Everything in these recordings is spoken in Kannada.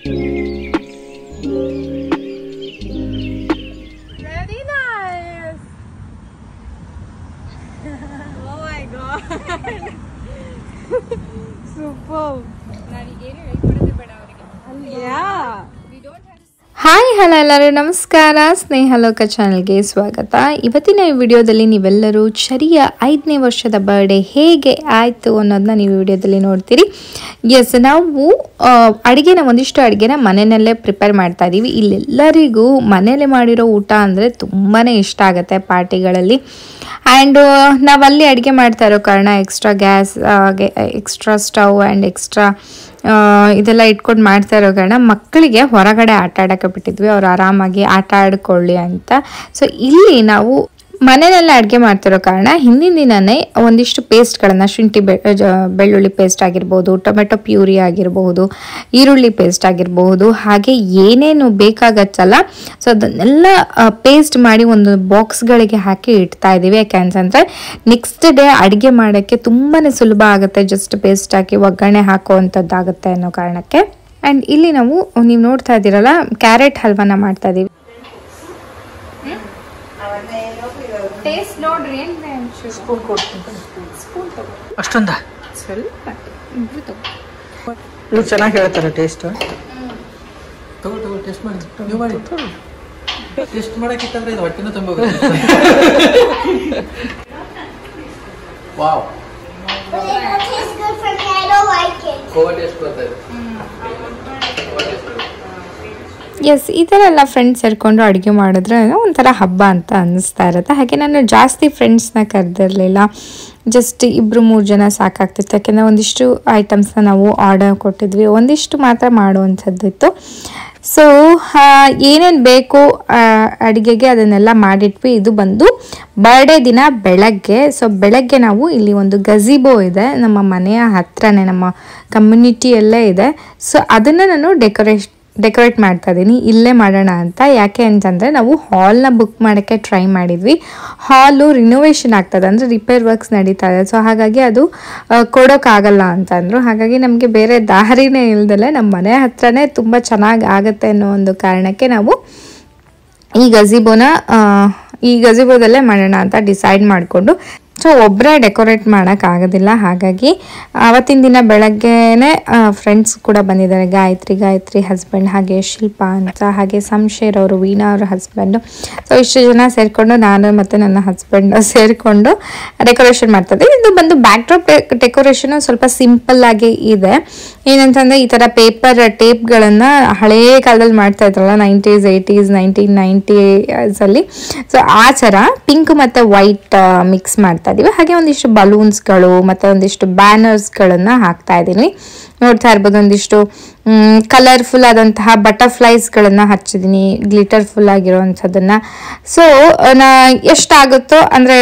Very nice. oh my god. Super. ನಾನೀಗೇನು ಹೇಳ್ಕೊಡೋದೇ ಬೇಡ ಅವರಿಗೆ Yeah. We don't have hi hello ಎಲ್ಲರೂ ನಮಸ್ಕಾರ ಸ್ನೇಹಲೋಕ ಚಾನಲ್ಗೆ ಸ್ವಾಗತ ಇವತ್ತಿನ ಈ ವಿಡಿಯೋದಲ್ಲಿ ನೀವೆಲ್ಲರೂ ಚರಿಯ ಐದನೇ ವರ್ಷದ ಬರ್ಡೇ ಹೇಗೆ ಆಯಿತು ಅನ್ನೋದನ್ನ ನೀವು ವಿಡಿಯೋದಲ್ಲಿ ನೋಡ್ತೀರಿ ಎಸ್ ನಾವು ಆ, ಅಡುಗೆನ ಒಂದಿಷ್ಟು ಅಡುಗೆನ ಮನೆಯಲ್ಲೇ ಪ್ರಿಪೇರ್ ಮಾಡ್ತಾ ಇದ್ದೀವಿ ಇಲ್ಲೆಲ್ಲರಿಗೂ ಮನೇಲಿ ಮಾಡಿರೋ ಊಟ ಅಂದರೆ ತುಂಬಾ ಇಷ್ಟ ಆಗುತ್ತೆ ಪಾರ್ಟಿಗಳಲ್ಲಿ ಆ್ಯಂಡ್ ನಾವಲ್ಲಿ ಅಡುಗೆ ಮಾಡ್ತಾ ಇರೋ ಕಾರಣ extra gas extra stove and extra ಇದೆಲ್ಲ ಇಟ್ಕೊಂಡು ಮಾಡ್ತಾ ಇರೋ ಕಾರಣ ಮಕ್ಕಳಿಗೆ ಹೊರಗಡೆ ಆಟ ಆಡೋಕೆ ಬಿಟ್ಟಿದ್ವಿ ಅವ್ರು ಆರಾಮಾಗಿ ಆಟ ಆಡ್ಕೊಳ್ಳಿ ಅಂತ ಸೊ ಇಲ್ಲಿ ನಾವು ಮನೆಯಲ್ಲೇ ಅಡುಗೆ ಮಾಡ್ತಿರೋ ಕಾರಣ ಹಿಂದಿನ ದಿನನೇ ಒಂದಿಷ್ಟು ಪೇಸ್ಟ್ಗಳನ್ನು ಶುಂಠಿ ಬೆ ಜ- ಬೆಳ್ಳುಳ್ಳಿ ಪೇಸ್ಟ್ ಆಗಿರ್ಬೋದು ಟೊಮೆಟೊ ಪ್ಯೂರಿ ಆಗಿರಬಹುದು ಈರುಳ್ಳಿ ಪೇಸ್ಟ್ ಆಗಿರಬಹುದು ಹಾಗೆ ಏನೇನು ಬೇಕಾಗತ್ತಲ್ಲ ಸೊ ಅದನ್ನೆಲ್ಲ ಪೇಸ್ಟ್ ಮಾಡಿ ಒಂದು ಬಾಕ್ಸ್ಗಳಿಗೆ ಹಾಕಿ ಇಡ್ತಾ ಇದ್ದೀವಿ ಯಾಕೆ ಅಂತಂದರೆ ನೆಕ್ಸ್ಟ್ ಡೇ ಅಡುಗೆ ಮಾಡೋಕ್ಕೆ ತುಂಬಾ ಸುಲಭ ಆಗುತ್ತೆ ಜಸ್ಟ್ ಪೇಸ್ಟ್ ಹಾಕಿ ಒಗ್ಗರಣೆ ಹಾಕುವಂಥದ್ದಾಗುತ್ತೆ ಅನ್ನೋ ಕಾರಣಕ್ಕೆ ಆ್ಯಂಡ್ ಇಲ್ಲಿ ನಾವು ನೀವು ನೋಡ್ತಾ ಇದ್ದೀರಲ್ಲ ಕ್ಯಾರೆಟ್ ಹಲ್ವಾನ ಮಾಡ್ತಾ ಇದ್ದೀವಿ ಟೇಸ್ಟ್ ನೋಡ್ರಿ ಏನು ಸ್ಪೂನ್ ಕೊಡ್ತೀನಿ ಅಷ್ಟೊಂದ ಸ್ವಲ್ಪ ಇಬ್ರು ತಗೋ ಇವ್ರು ಚೆನ್ನಾಗಿ ಹೇಳ್ತಾರೆ ಟೇಸ್ಟ್ ತಗೋ ತಗೋ ಟೇಸ್ಟ್ ಮಾಡಿ ನೀವು ಮಾಡಿ ಟೇಸ್ಟ್ ಮಾಡಕ್ಕಿತ್ತಂದ್ರೆ ಇದು ಹೊಟ್ಟೆನೂ ತುಂಬ wow But it don't taste good for me. I don't like it. Goa taste ಬರ್ತಾ ಇದೆ ಎಸ್ ಈ ಥರ ಎಲ್ಲ ಫ್ರೆಂಡ್ಸ್ ಸೇರಿಕೊಂಡು ಅಡುಗೆ ಮಾಡಿದ್ರೆ ಒಂಥರ ಹಬ್ಬ ಅಂತ ಅನ್ನಿಸ್ತಾ ಇರುತ್ತೆ ಹಾಗೆ ನಾನು ಜಾಸ್ತಿ ಫ್ರೆಂಡ್ಸ್ನ ಕರೆದಿರಲಿಲ್ಲ ಜಸ್ಟ್ ಇಬ್ಬರು ಮೂರು ಜನ ಸಾಕಾಗ್ತಿತ್ತು ಯಾಕೆಂದರೆ ಒಂದಿಷ್ಟು ಐಟಮ್ಸ್ನ ನಾವು ಆರ್ಡರ್ ಕೊಟ್ಟಿದ್ವಿ ಒಂದಿಷ್ಟು ಮಾತ್ರ ಮಾಡುವಂಥದ್ದಿತ್ತು ಸೊ ಏನೇನು ಬೇಕು ಅಡುಗೆಗೆ ಅದನ್ನೆಲ್ಲ ಮಾಡಿಟ್ವಿ ಇದು ಬಂದು ಬರ್ಡೇ ದಿನ ಬೆಳಗ್ಗೆ ಸೊ ಬೆಳಗ್ಗೆ ನಾವು ಇಲ್ಲಿ ಒಂದು ಗಝಿಬೋ ಇದೆ ನಮ್ಮ ಮನೆಯ ಹತ್ರನೇ ನಮ್ಮ ಕಮ್ಯುನಿಟಿಯಲ್ಲೇ ಇದೆ ಸೊ ಅದನ್ನು ನಾನು ಡೆಕೋರೇಷ್ ಡೆಕೋರೇಟ್ ಮಾಡ್ತಾ ಇದ್ದೀನಿ ಇಲ್ಲೇ ಮಾಡೋಣ ಅಂತ ಯಾಕೆ ಅಂತಂದರೆ ನಾವು ಹಾಲ್ನ ಬುಕ್ ಮಾಡೋಕ್ಕೆ ಟ್ರೈ ಮಾಡಿದ್ವಿ ಹಾಲು ರಿನೋವೇಷನ್ ಆಗ್ತದೆ ಅಂದರೆ ರಿಪೇರ್ ವರ್ಕ್ಸ್ ನಡೀತಾ ಇದೆ ಸೊ ಹಾಗಾಗಿ ಅದು ಆ, ಕೊಡೋಕ್ಕಾಗಲ್ಲ ಅಂತಂದರು ಹಾಗಾಗಿ ನಮಗೆ ಬೇರೆ ದಾರಿನೇ ಇಲ್ದಲೆ ನಮ್ಮ ಮನೆ ಹತ್ರನೇ ತುಂಬ ಚೆನ್ನಾಗಿ ಆಗುತ್ತೆ ಅನ್ನೋ ಒಂದು ಕಾರಣಕ್ಕೆ ನಾವು ಈ ಗಝಿಬೋನ ಆ, ಈ ಗಝಿಬೋದಲ್ಲೇ ಮಾಡೋಣ ಅಂತ ಡಿಸೈಡ್ ಮಾಡಿಕೊಂಡು ಸೊ ಒಬ್ಬರೇ ಡೆಕೋರೇಟ್ ಮಾಡೋಕ್ಕಾಗೋದಿಲ್ಲ ಹಾಗಾಗಿ ಆವತ್ತಿನ ದಿನ ಬೆಳಗ್ಗೆನೆ ಫ್ರೆಂಡ್ಸ್ ಕೂಡ ಬಂದಿದ್ದಾರೆ ಗಾಯತ್ರಿ ಗಾಯತ್ರಿ ಹಸ್ಬೆಂಡ್ ಹಾಗೆ ಶಿಲ್ಪ ಅಂತ ಹಾಗೆ ಸಂಶೇರ್ ಅವರು ವೀಣಾ ಅವ್ರ ಹಸ್ಬೆಂಡು ಸೊ ಇಷ್ಟು ಜನ ಸೇರಿಕೊಂಡು ನಾನು ಮತ್ತು ನನ್ನ ಹಸ್ಬೆಂಡ್ ಸೇರಿಕೊಂಡು ಡೆಕೋರೇಷನ್ ಮಾಡ್ತಿದ್ದೆ ಇದು ಬಂದು ಬ್ಯಾಕ್ಡ್ರಾಪ್ ಡೆಕೋರೇಷನ್ ಸ್ವಲ್ಪ ಸಿಂಪಲ್ ಆಗಿ ಇದೆ ಏನಂತಂದ್ರೆ ಈ ಥರ ಪೇಪರ್ ಟೇಪ್ಗಳನ್ನು ಹಳೆಯ ಕಾಲದಲ್ಲಿ ಮಾಡ್ತಾ ಇದ್ರಲ್ಲ ನೈಂಟೀಸ್ ಏಯ್ಟೀಸ್ ನೈನ್ಟೀನ್ ನೈಂಟೀಸಲ್ಲಿ ಸೊ ಆ ಥರ ಪಿಂಕ್ ಮತ್ತು ವೈಟ್ ಮಿಕ್ಸ್ ಮಾಡ್ತಾ ಇದ್ದೀವಿ ಹಾಗೆ ಒಂದಿಷ್ಟು ಬಲೂನ್ಸ್ಗಳು ಮತ್ತು ಒಂದಿಷ್ಟು ಬ್ಯಾನರ್ಸ್ಗಳನ್ನು ಹಾಕ್ತಾ ಇದ್ದೀನಿ ನೋಡ್ತಾ ಇರ್ಬೋದು ಒಂದಿಷ್ಟು ಕಲರ್ಫುಲ್ ಆದಂತಹ ಬಟರ್ಫ್ಲೈಸ್ಗಳನ್ನು ಹಚ್ಚಿದ್ದೀನಿ ಗ್ಲಿಟರ್ಫುಲ್ ಆಗಿರೋವಂಥದ್ದನ್ನು ಸೊ ನಾ ಎಷ್ಟಾಗುತ್ತೋ ಅಂದರೆ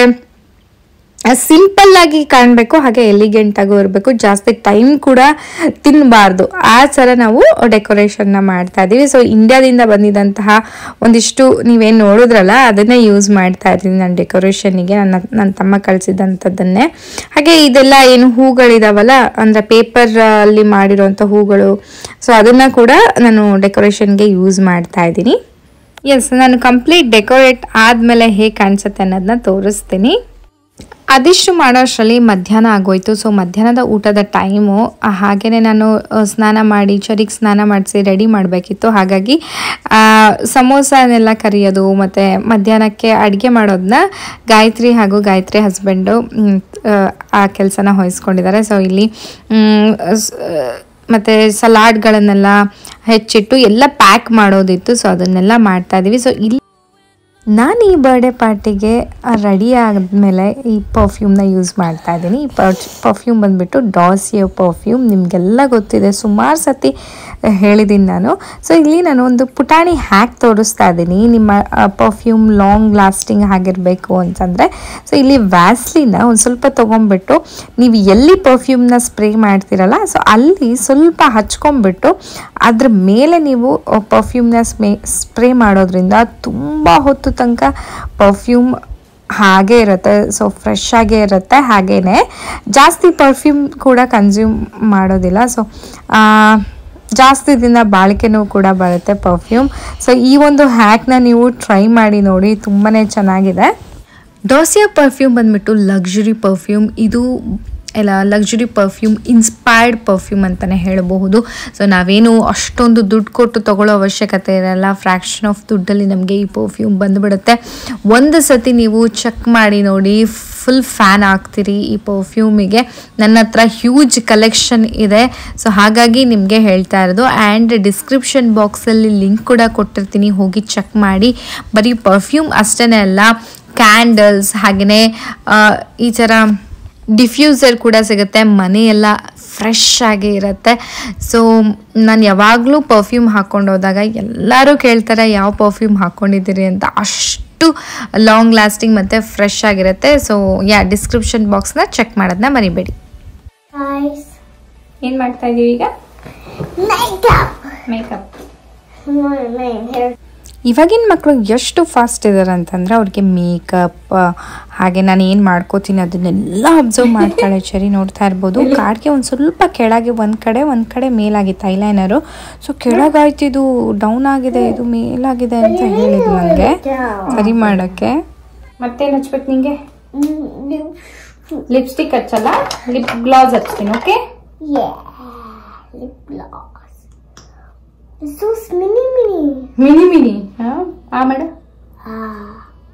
ಸಿಂಪಲ್ ಆಗಿ ಕಾಣಬೇಕು ಹಾಗೆ ಎಲಿಗೆಂಟ್ ಆಗು ಇರಬೇಕು ಜಾಸ್ತಿ ಟೈಮ್ ಕೂಡ ತಿನ್ನಬಾರ್ದು ಆ ಥರ ನಾವು ಡೆಕೋರೇಷನ್ನ ಮಾಡ್ತಾ ಇದ್ದೀವಿ ಸೊ ಇಂಡಿಯಾದಿಂದ ಬಂದಿದ್ದಂತಹ ಒಂದಿಷ್ಟು ನೀವೇನು ನೋಡಿದ್ರಲ್ಲ ಅದನ್ನೇ ಯೂಸ್ ಮಾಡ್ತಾ ಇದ್ದೀನಿ ನಾನು ಡೆಕೋರೇಷನ್ನಿಗೆ ನನ್ನ ನನ್ನ ತಮ್ಮ ಕಳಿಸಿದಂಥದ್ದನ್ನೇ ಹಾಗೆ ಇದೆಲ್ಲ ಏನು ಹೂಗಳಿದಾವಲ್ಲ ಅಂದರೆ ಪೇಪರ್ ಅಲ್ಲಿ ಮಾಡಿರೋಂಥ ಹೂಗಳು ಸೊ ಅದನ್ನು ಕೂಡ ನಾನು ಡೆಕೋರೇಷನ್ಗೆ ಯೂಸ್ ಮಾಡ್ತಾ ಇದ್ದೀನಿ ಎಸ್ ನಾನು ಕಂಪ್ಲೀಟ್ ಡೆಕೋರೇಟ್ ಆದಮೇಲೆ ಹೇಗೆ ಕಾಣಿಸುತ್ತೆ ಅನ್ನೋದನ್ನ ತೋರಿಸ್ತೀನಿ ಅದಿಷ್ಟು ಮಾಡೋ ಅಷ್ಟರಲ್ಲಿ ಮಧ್ಯಾಹ್ನ ಆಗೋಯ್ತು ಸೊ ಮಧ್ಯಾಹ್ನದ ಊಟದ ಟೈಮು ಹಾಗೆಯೇ ನಾನು ಆ, ಸ್ನಾನ ಮಾಡಿ ಚರಿಗೆ ಸ್ನಾನ ಮಾಡಿಸಿ ರೆಡಿ ಮಾಡಬೇಕಿತ್ತು ಹಾಗಾಗಿ ಆ, ಸಮೋಸನೆಲ್ಲ ಕರಿಯೋದು ಮತ್ತು ಮಧ್ಯಾಹ್ನಕ್ಕೆ ಅಡುಗೆ ಮಾಡೋದನ್ನ ಗಾಯತ್ರಿ ಹಾಗೂ ಗಾಯತ್ರಿ ಹಸ್ಬೆಂಡು ಮ್, ಆ, ಆ ಕೆಲಸನ ವಹಿಸ್ಕೊಂಡಿದ್ದಾರೆ ಸೊ ಇಲ್ಲಿ ಮ್, ಸ್- ಮತ್ತು ಸಲಾಡ್ಗಳನ್ನೆಲ್ಲ ಹೆಚ್ಚಿಟ್ಟು ಎಲ್ಲ ಪ್ಯಾಕ್ ಮಾಡೋದಿತ್ತು ಸೊ ಅದನ್ನೆಲ್ಲ ಮಾಡ್ತಾ ಇದ್ದೀವಿ ಸೊ ಇಲ್ಲಿ ನಾನು ಈ ಬರ್ಡೇ ಪಾರ್ಟಿಗೆ ರೆಡಿ ಆದಮೇಲೆ ಈ ಪರ್ಫ್ಯೂಮ್ನ ಯೂಸ್ ಮಾಡ್ತಾ ಇದ್ದೀನಿ ಈ ಪರ್ಫ್ಯೂಮ್ ಬಂದುಬಿಟ್ಟು ಡಾಸಿಯೋ ಪರ್ಫ್ಯೂಮ್ ನಿಮಗೆಲ್ಲ ಗೊತ್ತಿದೆ ಸುಮಾರು ಸತಿ ಹೇಳಿದ್ದೀನಿ ನಾನು ಸೊ ಇಲ್ಲಿ ನಾನು ಒಂದು ಪುಟಾಣಿ ಹ್ಯಾಕ್ ತೋರಿಸ್ತಾ ಇದ್ದೀನಿ ನಿಮ್ಮ ಪರ್ಫ್ಯೂಮ್ ಲಾಂಗ್ ಲಾಸ್ಟಿಂಗ್ ಆಗಿರಬೇಕು ಅಂತಂದರೆ ಸೊ ಇಲ್ಲಿ ವ್ಯಾಸ್ಲಿನ ಒಂದು ಸ್ವಲ್ಪ ತೊಗೊಂಡ್ಬಿಟ್ಟು ನೀವು ಎಲ್ಲಿ ಪರ್ಫ್ಯೂಮ್ನ ಸ್ಪ್ರೇ ಮಾಡ್ತೀರಲ್ಲ ಸೊ ಅಲ್ಲಿ ಸ್ವಲ್ಪ ಹಚ್ಕೊಂಡ್ಬಿಟ್ಟು ಅದ್ರ ಮೇಲೆ ನೀವು ಪರ್ಫ್ಯೂಮ್ನ ಸ್ಮೇ ಸ್ಪ್ರೇ ಮಾಡೋದ್ರಿಂದ ತುಂಬ ಹೊತ್ತು ತನಕ ಪರ್ಫ್ಯೂಮ್ ಹಾಗೆ ಇರುತ್ತೆ ಸೊ ಫ್ರೆಶ್ ಆಗೇ ಇರುತ್ತೆ ಹಾಗೇನೆ ಜಾಸ್ತಿ ಪರ್ಫ್ಯೂಮ್ ಕೂಡ ಕನ್ಸ್ಯೂಮ್ ಮಾಡೋದಿಲ್ಲ ಸೊ ಜಾಸ್ತಿ ದಿನ ಬಾಳಿಕೆನೂ ಕೂಡ ಬರುತ್ತೆ ಪರ್ಫ್ಯೂಮ್ ಸೊ ಈ ಒಂದು ಹ್ಯಾಕ್ನ ನೀವು ಟ್ರೈ ಮಾಡಿ ನೋಡಿ ತುಂಬಾ ಚೆನ್ನಾಗಿದೆ ಡಾಸಿಯಾ ಪರ್ಫ್ಯೂಮ್ ಬಂದ್ಬಿಟ್ಟು ಲಕ್ಸುರಿ ಪರ್ಫ್ಯೂಮ್ ಇದು ಎಲ್ಲ ಲಕ್ಸುರಿ ಪರ್ಫ್ಯೂಮ್ ಇನ್ಸ್ಪೈರ್ಡ್ ಪರ್ಫ್ಯೂಮ್ ಅಂತಲೇ ಹೇಳಬಹುದು ಸೊ ನಾವೇನು ಅಷ್ಟೊಂದು ದುಡ್ಡು ಕೊಟ್ಟು ತಗೊಳ್ಳೋ ಅವಶ್ಯಕತೆ ಇರಲ್ಲ ಫ್ರ್ಯಾಕ್ಷನ್ ಆಫ್ ದುಡ್ಡಲ್ಲಿ ನಮಗೆ ಈ ಪರ್ಫ್ಯೂಮ್ ಬಂದುಬಿಡುತ್ತೆ ಒಂದು ಸತಿ ನೀವು ಚೆಕ್ ಮಾಡಿ ನೋಡಿ ಫುಲ್ ಫ್ಯಾನ್ ಆಗ್ತೀರಿ ಈ ಪರ್ಫ್ಯೂಮಿಗೆ ನನ್ನ ಹತ್ರ ಹ್ಯೂಜ್ ಕಲೆಕ್ಷನ್ ಇದೆ ಸೊ ಹಾಗಾಗಿ ನಿಮಗೆ ಹೇಳ್ತಾ ಇರೋದು ಆ್ಯಂಡ್ ಡಿಸ್ಕ್ರಿಪ್ಷನ್ ಬಾಕ್ಸಲ್ಲಿ ಲಿಂಕ್ ಕೂಡ ಕೊಟ್ಟಿರ್ತೀನಿ ಹೋಗಿ ಚೆಕ್ ಮಾಡಿ ಬರೀ ಪರ್ಫ್ಯೂಮ್ ಅಷ್ಟೇ ಅಲ್ಲ ಕ್ಯಾಂಡಲ್ಸ್ ಹಾಗೆಯೇ ಈ ಥರ ಡಿಫ್ಯೂಸರ್ ಕೂಡ ಸಿಗುತ್ತೆ ಮನೆಯೆಲ್ಲ ಫ್ರೆಶ್ ಆಗಿ ಇರುತ್ತೆ ಸೊ ನಾನು ಯಾವಾಗಲೂ ಪರ್ಫ್ಯೂಮ್ ಹಾಕ್ಕೊಂಡು ಹೋದಾಗ ಎಲ್ಲರೂ ಕೇಳ್ತಾರೆ ಯಾವ ಪರ್ಫ್ಯೂಮ್ ಹಾಕ್ಕೊಂಡಿದ್ದೀರಿ ಅಂತ ಅಷ್ಟು ಲಾಂಗ್ ಲಾಸ್ಟಿಂಗ್ ಮತ್ತು ಫ್ರೆಶ್ ಆಗಿರುತ್ತೆ ಸೊ ಯಾ ಡಿಸ್ಕ್ರಿಪ್ಷನ್ ಬಾಕ್ಸ್ನ ಚೆಕ್ ಮಾಡೋದನ್ನ ಮರಿಬೇಡಿ Guys, ಏನು ಮಾಡ್ತಾ ಇದ್ದೀವಿ ಈಗ makeup. Makeup My, my hair. ಇವಾಗಿನ ಮಕ್ಕಳು ಎಷ್ಟು ಫಾಸ್ಟ್ ಇದ್ದಾರೆ ಅಂತಂದ್ರೆ ಅವ್ರಿಗೆ ಮೇಕಪ್ ಹಾಗೆ ನಾನು ಏನು ಮಾಡ್ಕೋತೀನಿ ಅದನ್ನೆಲ್ಲ ಅಬ್ಸರ್ವ್ ಮಾಡ್ತಾಳೆ ಚರಿ ನೋಡ್ತಾ ಇರ್ಬೋದು ಕಾಡ್ಗೆ ಒಂದು ಸ್ವಲ್ಪ ಕೆಳಗೆ ಒಂದು ಕಡೆ ಒಂದು ಕಡೆ ಮೇಲಾಗಿತ್ತು ಐಲೈನರು ಸೊ ಕೆಳಗಾಯ್ತು ಇದು ಡೌನ್ ಆಗಿದೆ ಇದು ಮೇಲಾಗಿದೆ ಅಂತ ಹೇಳಿದ್ರು ನನಗೆ ಸರಿ ಮಾಡೋಕ್ಕೆ ಮತ್ತೇನು ಹಚ್ಬೇಕು ನಿಂಗೆ ಲಿಪ್ಸ್ಟಿಕ್ ಹಚ್ಚಲ್ಲ ಲಿಪ್ ಗ್ಲಾಸ್ ಹಚ್ತೀನಿ okay Yeah. Lip gloss. It's so mini mini. Mini mini ಆ madam Ah.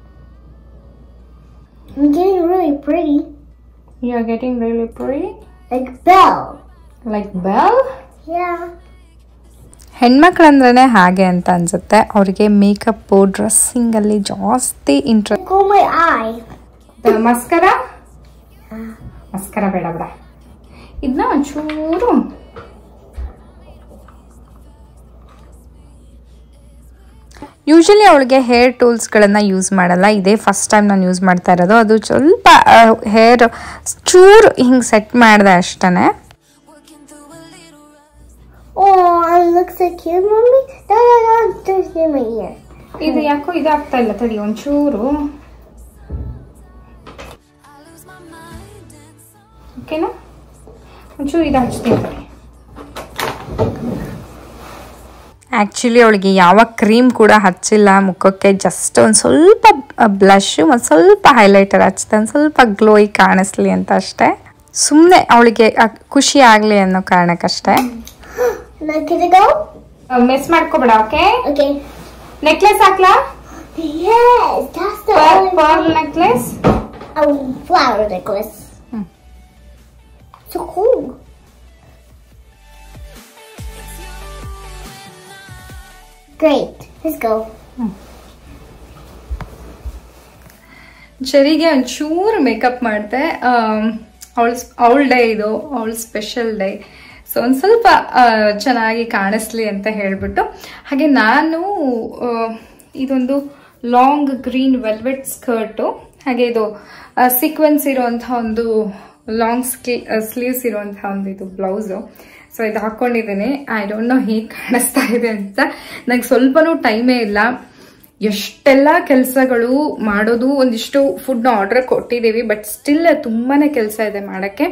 I'm getting really pretty. You are getting really pretty Like Belle. Like Belle Yeah. ಹೆಣ್ಮಕ್ಳಂದ್ರೆ ಹಾಗೆ ಅಂತ ಅನ್ಸುತ್ತೆ ಅವರಿಗೆ ಮೇಕಪ್ಪು ಡ್ರೆಸ್ಸಿಂಗಲ್ಲಿ ಜಾಸ್ತಿ interest Go my eye. Mascara mascara ಬೇಡ ಬೇಡ ಇದನ್ನ ಒಂಚೂರು ಯೂಶಲಿ ಅವಳಿಗೆ ಹೇರ್ ಟೂಲ್ಸ್ಗಳನ್ನು ಯೂಸ್ ಮಾಡಲ್ಲ ಇದೇ ಫಸ್ಟ್ ಟೈಮ್ ನಾನು ಯೂಸ್ ಮಾಡ್ತಾ ಇರೋದು ಅದು ಸ್ವಲ್ಪ ಹೇರ್ ಚೂರು ಹಿಂಗೆ ಸೆಟ್ ಮಾಡಿದೆ ಅಷ್ಟೇ Oh, it looks so cute, mommy. No, no, no, just in my ear. ಇದು ಯಾಕೋ ಇದಾಗ್ತಾ ಇಲ್ಲ ತಡಿ ಒಂಚೂರು ಓಕೆನಾ ಒಂಚೂರು ಇದು ಹಚ್ತೀನಿ ತಡಿ ಆ್ಯಕ್ಚುಲಿ ಅವಳಿಗೆ ಯಾವ ಕ್ರೀಮ್ ಕೂಡ ಹಚ್ಚಿಲ್ಲ ಮುಖಕ್ಕೆ ಜಸ್ಟ್ ಒಂದು ಸ್ವಲ್ಪ ಬ್ಲಷ್ ಒಂದು ಸ್ವಲ್ಪ ಹೈಲೈಟರ್ ಹಚ್ಚಿದೆ ಒಂದು ಸ್ವಲ್ಪ ಗ್ಲೋಯಿ ಕಾಣಿಸ್ಲಿ ಅಂತ ಅಷ್ಟೇ ಸುಮ್ಮನೆ ಅವಳಿಗೆ ಖುಷಿ ಆಗಲಿ ಅನ್ನೋ ಕಾರಣಕ್ಕಷ್ಟೇ Now, can I go? Miss ಮಾಡ್ಕೋಬೇಡ ಓಕೆ Okay. ನೆಕ್ಲೆಸ್ ಹಾಕ್ಲಾ Yes, that's the only pearl necklace Oh, flower necklace. Hmm. So cool. Great. Let's go. ಚೆರಿಗೆ ಒಂಚೂರು ಮೇಕಪ್ ಮಾಡಿದೆ ಅವಳ ಅವಳ ಡೇ ಇದು ಅವಳ ಸ್ಪೆಷಲ್ ಡೇ ಸೊ ಒಂದು ಸ್ವಲ್ಪ ಆ, ಚೆನ್ನಾಗಿ ಕಾಣಿಸ್ಲಿ ಅಂತ ಹೇಳಿಬಿಟ್ಟು ಹಾಗೆ ನಾನು ಆ, ಇದೊಂದು ಲಾಂಗ್ ಗ್ರೀನ್ ವೆಲ್ವೆಟ್ ಸ್ಕರ್ಟು ಹಾಗೆ ಇದು ಸೀಕ್ವೆನ್ಸ್ ಇರುವಂಥ ಒಂದು ಲಾಂಗ್ ಸ್ಲೀ ಸ್ಲೀವ್ಸ್ ಇರುವಂಥ ಒಂದು ಇದು ಬ್ಲೌಸು ಸೊ ಇದು ಹಾಕ್ಕೊಂಡಿದ್ದೀನಿ ಐ ಡೋಂಟ್ ನೋ ಹೇಗೆ ಕಾಣಿಸ್ತಾ ಇದೆ ಅಂತ ನಂಗೆ ಸ್ವಲ್ಪನೂ ಟೈಮೇ ಇಲ್ಲ ಎಷ್ಟೆಲ್ಲ ಕೆಲಸಗಳು ಮಾಡೋದು ಒಂದಿಷ್ಟು ಫುಡ್ನ ಆರ್ಡರ್ ಕೊಟ್ಟಿದ್ದೀವಿ ಬಟ್ ಸ್ಟಿಲ್ ತುಂಬಾನೇ ಕೆಲಸ ಇದೆ ಮಾಡೋಕ್ಕೆ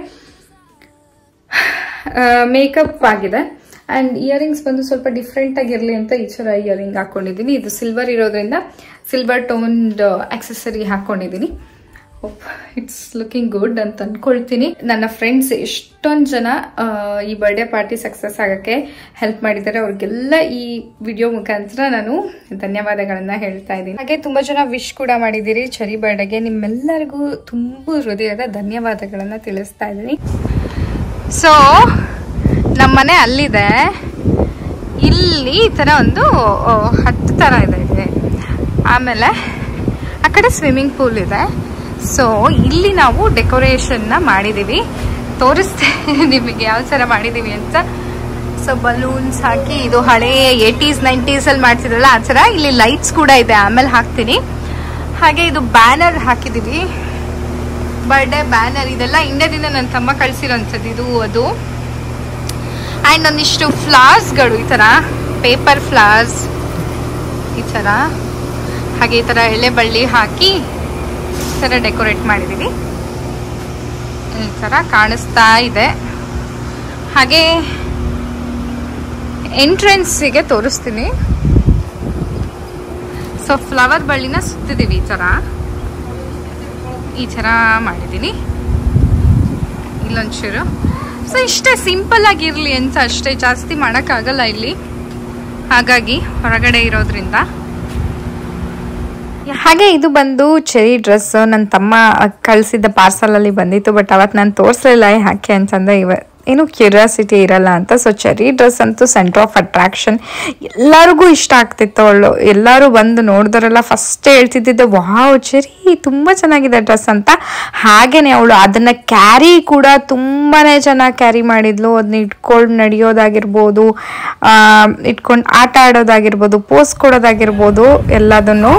ಮೇಕಪ್ ಆಗಿದೆ ಆ್ಯಂಡ್ ಇಯರಿಂಗ್ಸ್ ಬಂದು ಸ್ವಲ್ಪ ಡಿಫ್ರೆಂಟ್ ಆಗಿರಲಿ ಅಂತ ಈ ಥರ ಇಯರಿಂಗ್ ಹಾಕ್ಕೊಂಡಿದ್ದೀನಿ ಇದು ಸಿಲ್ವರ್ ಇರೋದ್ರಿಂದ ಸಿಲ್ವರ್ ಟೋನ್ಡ್ ಆಕ್ಸೆಸರಿ ಹಾಕ್ಕೊಂಡಿದ್ದೀನಿ ಇಟ್ಸ್ ಲುಕಿಂಗ್ ಗುಡ್ ಅಂತ ಅನ್ಕೊಳ್ತೀನಿ ನನ್ನ ಫ್ರೆಂಡ್ಸ್ ಎಷ್ಟೊಂದು ಜನ ಆ, ಈ ಬರ್ಡೇ ಪಾರ್ಟಿ ಸಕ್ಸಸ್ ಆಗಕ್ಕೆ ಹೆಲ್ಪ್ ಮಾಡಿದ್ದಾರೆ ಅವ್ರಿಗೆಲ್ಲ ಈ ವಿಡಿಯೋ ಮುಖಾಂತರ ನಾನು ಧನ್ಯವಾದಗಳನ್ನ ಹೇಳ್ತಾ ಇದ್ದೀನಿ ಹಾಗೆ ತುಂಬಾ ಜನ ವಿಶ್ ಕೂಡ ಮಾಡಿದ್ದೀರಿ ಚರಿ ಬರ್ಡೇಗೆ ನಿಮ್ಮೆಲ್ಲರಿಗೂ ತುಂಬ ಹೃದಯದ ಧನ್ಯವಾದಗಳನ್ನ ತಿಳಿಸ್ತಾ ಇದ್ದೀನಿ ಸೊ ನಮ್ಮನೆ ಅಲ್ಲಿದೆ ಇಲ್ಲಿ ಈ ಥರ ಒಂದು ಆ, ಹತ್ತು ಥರ ಇದೆ ಇಲ್ಲಿ ಆಮೇಲೆ ಆ ಕಡೆ ಸ್ವಿಮ್ಮಿಂಗ್ ಪೂಲ್ ಇದೆ ಸೊ ಇಲ್ಲಿ ನಾವು ಡೆಕೋರೇಷನ್ನ ಮಾಡಿದ್ದೀವಿ ತೋರಿಸ್ತೇನೆ ನಿಮಗೆ ಯಾವ ಥರ ಮಾಡಿದ್ದೀವಿ ಅಂತ ಸೊ ಬಲೂನ್ಸ್ ಹಾಕಿ ಇದು ಹಳೆ ಏಯ್ಟೀಸ್ ನೈಂಟೀಸಲ್ಲಿ ಮಾಡ್ತಿದ್ರಲ್ಲ ಆ ಥರ ಇಲ್ಲಿ ಲೈಟ್ಸ್ ಕೂಡ ಇದೆ ಆಮೇಲೆ ಹಾಕ್ತೀನಿ ಹಾಗೆ ಇದು ಬ್ಯಾನರ್ ಹಾಕಿದ್ದೀವಿ ಬರ್ಡೇ ಬ್ಯಾನರ್ ಇದೆಲ್ಲ ಇಂಡಿಯಾದಿಂದ ನನ್ನ ತಮ್ಮ ಕಳಿಸಿರೋಂಥದ್ದು ಇದು ಅದು ಆ್ಯಂಡ್ ಒಂದಿಷ್ಟು ಫ್ಲವರ್ಸ್ಗಳು ಈ ಥರ ಪೇಪರ್ ಫ್ಲವರ್ಸ್ ಈ ಥರ ಹಾಗೆ ಈ ಥರ ಎಳೆ ಬಳ್ಳಿ ಹಾಕಿ ಈ ಥರ ಡೆಕೋರೇಟ್ ಮಾಡಿದ್ದೀವಿ ಈ ಥರ ಕಾಣಿಸ್ತಾ ಇದೆ ಹಾಗೆ ಎಂಟ್ರೆನ್ಸಿಗೆ ತೋರಿಸ್ತೀನಿ ಸೊ ಫ್ಲವರ್ ಬಳ್ಳಿನ ಸುತ್ತಿದ್ದೀವಿ ಈ ಥರ ಈ ಥರ ಮಾಡಿದ್ದೀನಿ ಇಲ್ಲೊಂಚೂರು ಸೊ ಇಷ್ಟೇ ಸಿಂಪಲ್ ಆಗಿರಲಿ ಅಂತ ಅಷ್ಟೇ ಜಾಸ್ತಿ ಮಾಡೋಕ್ಕಾಗಲ್ಲ ಇಲ್ಲಿ ಹಾಗಾಗಿ ಹೊರಗಡೆ ಇರೋದ್ರಿಂದ ಹಾಗೆ ಇದು ಬಂದು ಚೆರಿ ಡ್ರೆಸ್ ನನ್ನ ತಮ್ಮ ಕಳಿಸಿದ್ದ ಪಾರ್ಸಲಲ್ಲಿ ಬಂದಿತ್ತು ಬಟ್ ಅವತ್ತು ನಾನು ತೋರಿಸಲಿಲ್ಲ ಯಾಕೆ ಅಂತಂದರೆ ಇವ ಏನು ಕ್ಯೂರಿಯಾಸಿಟಿ ಇರಲ್ಲ ಅಂತ ಸೊ ಚೆರಿ ಡ್ರೆಸ್ ಅಂತೂ ಸೆಂಟರ್ ಆಫ್ ಅಟ್ರಾಕ್ಷನ್ ಎಲ್ಲರಿಗೂ ಇಷ್ಟ ಆಗ್ತಿತ್ತು ಅವಳು ಎಲ್ಲರೂ ಬಂದು ನೋಡಿದವರೆಲ್ಲ ಫಸ್ಟ್ ಹೇಳ್ತಿದ್ದಿದ್ದೆ ವಾವ್ ಚೆರಿ ತುಂಬ ಚೆನ್ನಾಗಿದೆ ಡ್ರೆಸ್ ಅಂತ ಹಾಗೇನೆ ಅವಳು ಅದನ್ನು ಕ್ಯಾರಿ ಕೂಡ ತುಂಬಾ ಚೆನ್ನಾಗಿ ಕ್ಯಾರಿ ಮಾಡಿದ್ಲು ಅದನ್ನ ಇಟ್ಕೊಂಡು ನಡೆಯೋದಾಗಿರ್ಬೋದು ಇಟ್ಕೊಂಡು ಆಟ ಆಡೋದಾಗಿರ್ಬೋದು ಪೋಸ್ ಕೊಡೋದಾಗಿರ್ಬೋದು ಎಲ್ಲದನ್ನು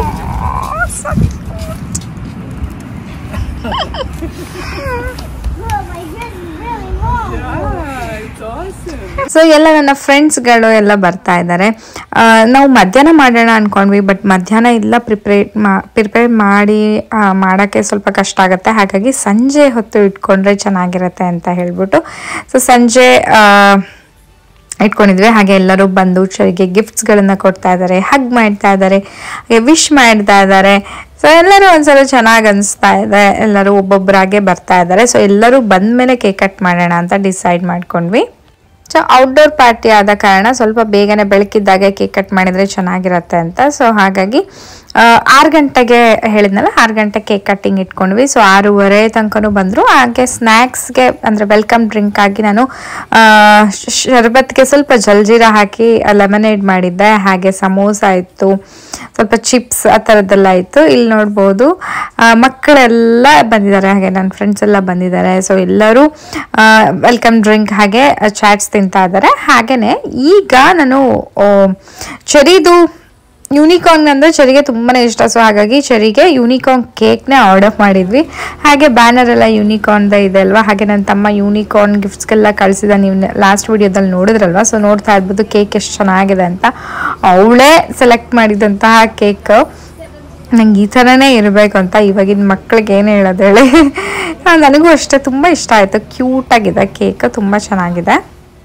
ಸೊ ಎಲ್ಲ ನನ್ನ ಫ್ರೆಂಡ್ಸ್ಗಳು ಎಲ್ಲ ಬರ್ತಾ ಇದ್ದಾರೆ ಆ, ನಾವು ಮಧ್ಯಾಹ್ನ ಮಾಡೋಣ ಅನ್ಕೊಂಡ್ವಿ ಬಟ್ ಮಧ್ಯಾಹ್ನ ಎಲ್ಲ ಪ್ರಿಪ್ರೇಟ್ ಮಾ ಪ್ರಿಪೇರ್ ಮಾಡಿ ಆ, ಮಾಡೋಕ್ಕೆ ಸ್ವಲ್ಪ ಕಷ್ಟ ಆಗುತ್ತೆ ಹಾಗಾಗಿ ಸಂಜೆ ಹೊತ್ತು ಇಟ್ಕೊಂಡ್ರೆ ಚೆನ್ನಾಗಿರುತ್ತೆ ಅಂತ ಹೇಳ್ಬಿಟ್ಟು ಸೊ ಸಂಜೆ ಆ, ಇಟ್ಕೊಂಡಿದ್ವಿ ಹಾಗೆ ಎಲ್ಲರೂ ಬಂದು ಚರಿಗೆ ಗಿಫ್ಟ್ಸ್ಗಳನ್ನ ಕೊಡ್ತಾ ಇದ್ದಾರೆ ಹಗ್ ಮಾಡ್ತಾ ಇದ್ದಾರೆ ಹಾಗೆ ವಿಶ್ ಮಾಡ್ತಾ ಇದ್ದಾರೆ ಸೊ ಎಲ್ಲರೂ ಒಂದ್ಸಲ ಚೆನ್ನಾಗಿ ಅನಿಸ್ತಾ ಇದೆ ಎಲ್ಲರೂ ಒಬ್ಬೊಬ್ಬರಾಗೆ ಬರ್ತಾ ಇದ್ದಾರೆ ಸೊ ಎಲ್ಲರೂ ಬಂದ್ಮೇಲೆ ಕೇಕ್ ಕಟ್ ಮಾಡೋಣ ಅಂತ ಡಿಸೈಡ್ ಮಾಡ್ಕೊಂಡ್ವಿ ಸೊ ಔಟ್ಡೋರ್ ಪಾರ್ಟಿ ಆದ ಕಾರಣ ಸ್ವಲ್ಪ ಬೇಗನೆ ಬೆಳಕಿದ್ದಾಗೆ ಕೇಕ್ ಕಟ್ ಮಾಡಿದರೆ ಚೆನ್ನಾಗಿರತ್ತೆ ಅಂತ ಸೊ ಹಾಗಾಗಿ ಆ, ಆರು ಗಂಟೆಗೆ ಹೇಳಿದ್ನಲ್ಲ ಆರು ಗಂಟೆ ಕೇಕ್ ಕಟ್ಟಿಂಗ್ ಇಟ್ಕೊಂಡ್ವಿ ಸೊ ಆರೂವರೆ ತನಕನೂ ಬಂದರು ಹಾಗೆ ಸ್ನ್ಯಾಕ್ಸ್ಗೆ ಅಂದರೆ ವೆಲ್ಕಮ್ ಡ್ರಿಂಕ್ ಆಗಿ ನಾನು ಆ, ಶ- ಶರ್ಬತ್ಗೆ ಸ್ವಲ್ಪ ಜಲ್ಜೀರ ಹಾಕಿ ಲೆಮನೇಡ್ ಮಾಡಿದ್ದೆ ಹಾಗೆ ಸಮೋಸ ಇತ್ತು ಸ್ವಲ್ಪ ಚಿಪ್ಸ್ ಆ ಥರದ್ದೆಲ್ಲ ಇತ್ತು ಇಲ್ಲಿ ನೋಡ್ಬೋದು ಆ, ಮಕ್ಕಳೆಲ್ಲ ಬಂದಿದ್ದಾರೆ ಹಾಗೆ ನನ್ನ ಫ್ರೆಂಡ್ಸ್ ಎಲ್ಲ ಬಂದಿದ್ದಾರೆ ಸೊ ಎಲ್ಲರೂ ವೆಲ್ಕಮ್ ಡ್ರಿಂಕ್ ಹಾಗೆ ಚಾಟ್ಸ್ ತಿಂತಾ ಇದ್ದಾರೆ ಹಾಗೆಯೇ ಈಗ ನಾನು ಆ, ಚೆರಿದು ಯೂನಿಕಾರ್ನ್ ಅಂದರೆ ಚೆರಿಗೆ ತುಂಬಾ ಇಷ್ಟ ಸೊ ಹಾಗಾಗಿ ಚೆರಿಗೆ ಯೂನಿಕಾರ್ನ್ ಕೇಕ್ನೇ ಆರ್ಡರ್ ಮಾಡಿದ್ವಿ ಹಾಗೆ ಬ್ಯಾನರ್ ಎಲ್ಲ ಯೂನಿಕಾರ್ನ್ದ ಇದೆ ಅಲ್ವಾ ಹಾಗೆ ನನ್ನ ತಮ್ಮ ಯೂನಿಕಾರ್ನ್ ಗಿಫ್ಟ್ಸ್ಗೆಲ್ಲ ಕಳಿಸಿದ ನೀವು ಲಾಸ್ಟ್ ವಿಡಿಯೋದಲ್ಲಿ ನೋಡಿದ್ರಲ್ವಾ ಸೊ ನೋಡ್ತಾ ಇರ್ಬೋದು ಕೇಕ್ ಎಷ್ಟು ಚೆನ್ನಾಗಿದೆ ಅಂತ ಅವಳೇ ಸೆಲೆಕ್ಟ್ ಮಾಡಿದಂತಹ ಕೇಕ್ ನಂಗೆ ಈ ಥರನೇ ಇರಬೇಕು ಅಂತ ಇವಾಗಿನ ಮಕ್ಳಿಗೆ ಏನು ಹೇಳೋದು ಹೇಳಿ ನನಗೂ ಅಷ್ಟೇ ತುಂಬ ಇಷ್ಟ ಆಯಿತು ಕ್ಯೂಟಾಗಿದೆ ಕೇಕ್ ತುಂಬ ಚೆನ್ನಾಗಿದೆ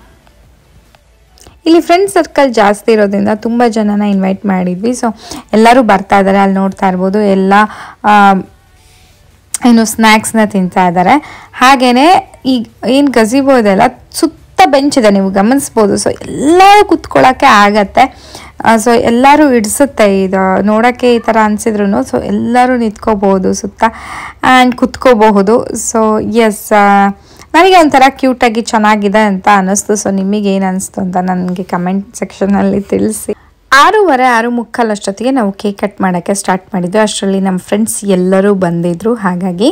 ಇಲ್ಲಿ ಫ್ರೆಂಡ್ ಸರ್ಕಲ್ ಜಾಸ್ತಿ ಇರೋದ್ರಿಂದ ತುಂಬ ಜನನ ಇನ್ವೈಟ್ ಮಾಡಿದ್ವಿ ಸೊ ಎಲ್ಲರೂ ಬರ್ತಾ ಇದ್ದಾರೆ ಅಲ್ಲಿ ನೋಡ್ತಾ ಇರ್ಬೋದು ಎಲ್ಲ ಆ, ಏನು ಸ್ನ್ಯಾಕ್ಸ್ನ ತಿಂತಾ ಇದ್ದಾರೆ ಹಾಗೆಯೇ ಈಗ ಏನು ಗಜಿಬೋ ಇದೆಲ್ಲ ಸುತ್ತ ಬೆಂಚ್ ಇದೆ ನೀವು ಗಮನಿಸ್ಬೋದು ಸೊ ಎಲ್ಲರೂ ಕುತ್ಕೊಳ್ಳೋಕ್ಕೆ ಆಗತ್ತೆ ಸೊ ಎಲ್ಲರೂ ಇಡಿಸುತ್ತೆ ಇದು ನೋಡೋಕ್ಕೆ ಈ ಥರ ಅನಿಸಿದ್ರು ಸೊ ಎಲ್ಲರೂ ನಿಂತ್ಕೋಬಹುದು ಸುತ್ತ ಆ್ಯಂಡ್ ಕುತ್ಕೋಬಹುದು ಸೊ ಎಸ್ ನನಗೆ ಒಂಥರ ಕ್ಯೂಟಾಗಿ ಚೆನ್ನಾಗಿದೆ ಅಂತ ಅನ್ನಿಸ್ತು ಸೊ ನಿಮಗೆ ಏನು ಅನಿಸ್ತು ಅಂತ ನನಗೆ ಕಮೆಂಟ್ ಸೆಕ್ಷನಲ್ಲಿ ತಿಳಿಸಿ ಆರೂವರೆ ಆರು ಮುಕ್ಕಾಲು ಅಷ್ಟೊತ್ತಿಗೆ ನಾವು ಕೇಕ್ ಕಟ್ ಮಾಡೋಕ್ಕೆ ಸ್ಟಾರ್ಟ್ ಮಾಡಿದ್ವಿ ಅಷ್ಟರಲ್ಲಿ ನಮ್ಮ ಫ್ರೆಂಡ್ಸ್ ಎಲ್ಲರೂ ಬಂದಿದ್ರು ಹಾಗಾಗಿ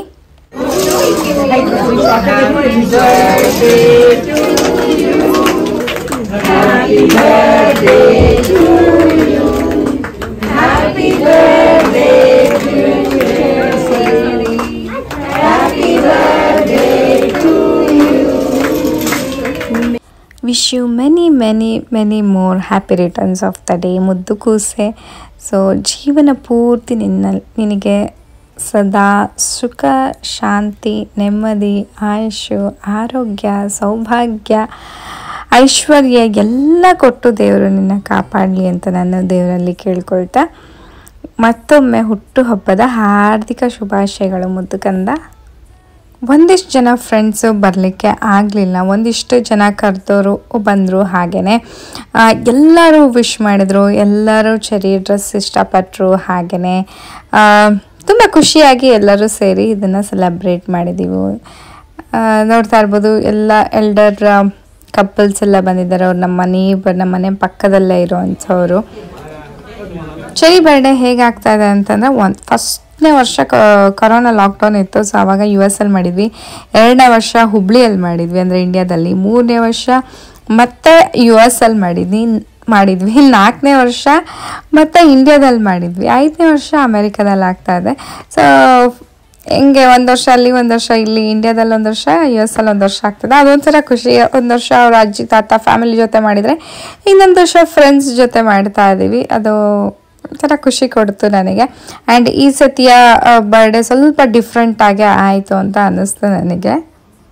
wish you many many many more happy returns of the day ಮುದ್ದು ಕೂಸೆ ಸೊ ಜೀವನ ಪೂರ್ತಿ ನಿನ್ನ ನಿನಗೆ ಸದಾ ಸುಖ ಶಾಂತಿ ನೆಮ್ಮದಿ ಆಯುಷು ಆರೋಗ್ಯ ಸೌಭಾಗ್ಯ ಐಶ್ವರ್ಯ ಎಲ್ಲ ಕೊಟ್ಟು ದೇವರು ನಿನ್ನ ಕಾಪಾಡಲಿ ಅಂತ ನಾನು ದೇವರಲ್ಲಿ ಕೇಳ್ಕೊಳ್ತಾ ಮತ್ತೊಮ್ಮೆ ಹುಟ್ಟುಹಬ್ಬದ ಹಾರ್ದಿಕ ಶುಭಾಶಯಗಳು ಮುದ್ದು ಕಂದ ಒಂದಿಷ್ಟು ಜನ ಫ್ರೆಂಡ್ಸು ಬರಲಿಕ್ಕೆ ಆಗಲಿಲ್ಲ ಒಂದಿಷ್ಟು ಜನ ಕರೆದವರು ಬಂದರು ಹಾಗೆಯೇ ಎಲ್ಲರೂ ವಿಶ್ ಮಾಡಿದರು ಎಲ್ಲರೂ ಚೆರಿ ಡ್ರೆಸ್ ಇಷ್ಟಪಟ್ಟರು ಹಾಗೆಯೇ ತುಂಬ ಖುಷಿಯಾಗಿ ಎಲ್ಲರೂ ಸೇರಿ ಇದನ್ನು ಸೆಲೆಬ್ರೇಟ್ ಮಾಡಿದ್ದೀವಿ ಆ, ನೋಡ್ತಾ ಇರ್ಬೋದು ಎಲ್ಲ ಎಲ್ಡರ್ ಕಪಲ್ಸ್ ಎಲ್ಲ ಬಂದಿದ್ದಾರೆ ಅವ್ರು ನಮ್ಮ ಮನೆ ನಮ್ಮ ಮನೆ ಪಕ್ಕದಲ್ಲೇ ಇರೋವಂಥವ್ರು ಚೆರಿ ಬರ್ಡೇ ಹೇಗಾಗ್ತಾ ಇದೆ ಅಂತಂದರೆ ಒಂದು ಫಸ್ಟ್ನೇ ವರ್ಷ ಕೊರೋನಾ ಲಾಕ್ಡೌನ್ ಇತ್ತು ಸೊ ಆವಾಗ ಯು ಎಸ್ ಅಲ್ಲಿ ಮಾಡಿದ್ವಿ ಎರಡನೇ ವರ್ಷ ಹುಬ್ಳಿಯಲ್ಲಿ ಮಾಡಿದ್ವಿ ಅಂದರೆ ಇಂಡಿಯಾದಲ್ಲಿ ಮೂರನೇ ವರ್ಷ ಮತ್ತೆ ಯು ಎಸ್ ಅಲ್ಲಿ ಮಾಡಿದ್ವಿ ಮಾಡಿದ್ವಿ ನಾಲ್ಕನೇ ವರ್ಷ ಮತ್ತೆ ಇಂಡಿಯಾದಲ್ಲಿ ಮಾಡಿದ್ವಿ ಐದನೇ ವರ್ಷ ಅಮೆರಿಕದಲ್ಲಿ ಆಗ್ತಾ ಇದೆ ಸೊ ಹೆಂಗೆ ಒಂದು ವರ್ಷ ಅಲ್ಲಿ ಒಂದು ವರ್ಷ ಇಲ್ಲಿ ಇಂಡಿಯಾದಲ್ಲಿ ಒಂದು ವರ್ಷ ಯು ಎಸ್ ಅಲ್ಲಿ ಒಂದು ವರ್ಷ ಆಗ್ತದೆ ಅದೊಂಥರ ಖುಷಿ ಒಂದು ವರ್ಷ ಅವ್ರ ಅಜ್ಜಿ ತಾತ ಫ್ಯಾಮಿಲಿ ಜೊತೆ ಮಾಡಿದರೆ ಇನ್ನೊಂದು ವರ್ಷ ಫ್ರೆಂಡ್ಸ್ ಜೊತೆ ಮಾಡ್ತಾ ಇದ್ದೀವಿ ಅದು ಒಂಥರ ಖುಷಿ ಕೊಡ್ತು ನನಗೆ ಆ್ಯಂಡ್ ಈ ಸತಿಯ ಬರ್ಡೇ ಸ್ವಲ್ಪ ಡಿಫ್ರೆಂಟ್ ಆಗಿ ಆಯಿತು ಅಂತ ಅನ್ನಿಸ್ತು ನನಗೆ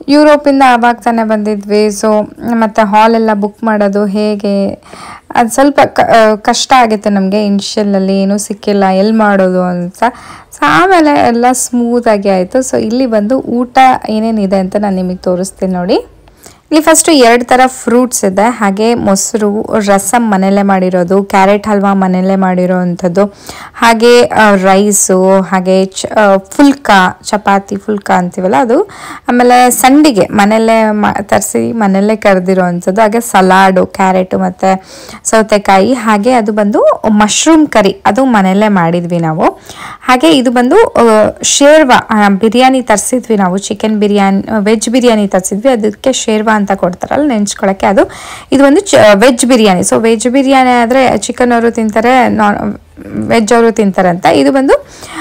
ಯುರೋಪಿಂದ ಆವಾಗ ತಾನೇ ಬಂದಿದ್ವಿ ಸೊ ಮತ್ತು ಹಾಲ್ ಎಲ್ಲ ಬುಕ್ ಮಾಡೋದು ಹೇಗೆ ಅದು ಸ್ವಲ್ಪ ಕ- ಆ, ಕಷ್ಟ ಆಗಿತ್ತು ನಮಗೆ ಇನಿಷಿಯಲಲ್ಲಿ ಏನೂ ಸಿಕ್ಕಿಲ್ಲ ಎಲ್ಲಿ ಮಾಡೋದು ಅಂತ ಸೊ ಆಮೇಲೆ ಎಲ್ಲ ಸ್ಮೂತಾಗಿ ಆಯಿತು ಸೊ ಇಲ್ಲಿ ಬಂದು ಊಟ ಏನೇನಿದೆ ಅಂತ ನಾನು ನಿಮಗೆ ತೋರಿಸ್ತೀನಿ ನೋಡಿ ಇಲ್ಲಿ ಫಸ್ಟು ಎರಡು ಥರ ಫ್ರೂಟ್ಸ್ ಇದೆ ಹಾಗೆ ಮೊಸರು ರಸಮ್ ಮನೆಯಲ್ಲೇ ಮಾಡಿರೋದು ಕ್ಯಾರೆಟ್ ಹಲ್ವಾ ಮನೆಯಲ್ಲೇ ಮಾಡಿರೋ ಅಂಥದ್ದು ಹಾಗೆ ರೈಸು ಹಾಗೆ ಚ ಆ, ಫುಲ್ಕ ಚಪಾತಿ ಫುಲ್ಕ ಅಂತೀವಲ್ಲ ಅದು ಆಮೇಲೆ ಸಂಡಿಗೆ ಮನೆಯಲ್ಲೇ ಮಾ ತರಿಸಿ ಮನೆಯಲ್ಲೇ ಕರೆದಿರೋ ಅಂಥದ್ದು ಹಾಗೆ ಸಲಾಡು ಕ್ಯಾರೆಟು ಮತ್ತು ಸೌತೆಕಾಯಿ ಹಾಗೆ ಅದು ಬಂದು ಮಶ್ರೂಮ್ ಕರಿ ಅದು ಮನೆಯಲ್ಲೇ ಮಾಡಿದ್ವಿ ನಾವು ಹಾಗೆ ಇದು ಬಂದು ಆ, ಶೇರ್ವಾ ಆ, ಬಿರಿಯಾನಿ ತರಿಸಿದ್ವಿ ನಾವು ಚಿಕನ್ ಬಿರಿಯಾನಿ ವೆಜ್ ಬಿರಿಯಾನಿ ತರಿಸಿದ್ವಿ ಅದಕ್ಕೆ ಶೇರ್ವಾ ಅಂತ ಕೊಡ್ತಾರಲ್ಲ ನೆಂಚ್ಕೊಳ್ಳೋಕ್ಕೆ ಅದು ಇದು ಒಂದು veg biryani so veg biryani ಆದರೆ ಚಿಕನ್ ಅವರು ತಿಂತಾರೆ ನಾನ್ ವೆಜ್ ಅವರು ತಿಂತಾರೆ ಅಂತ ಇದು ಬಂದು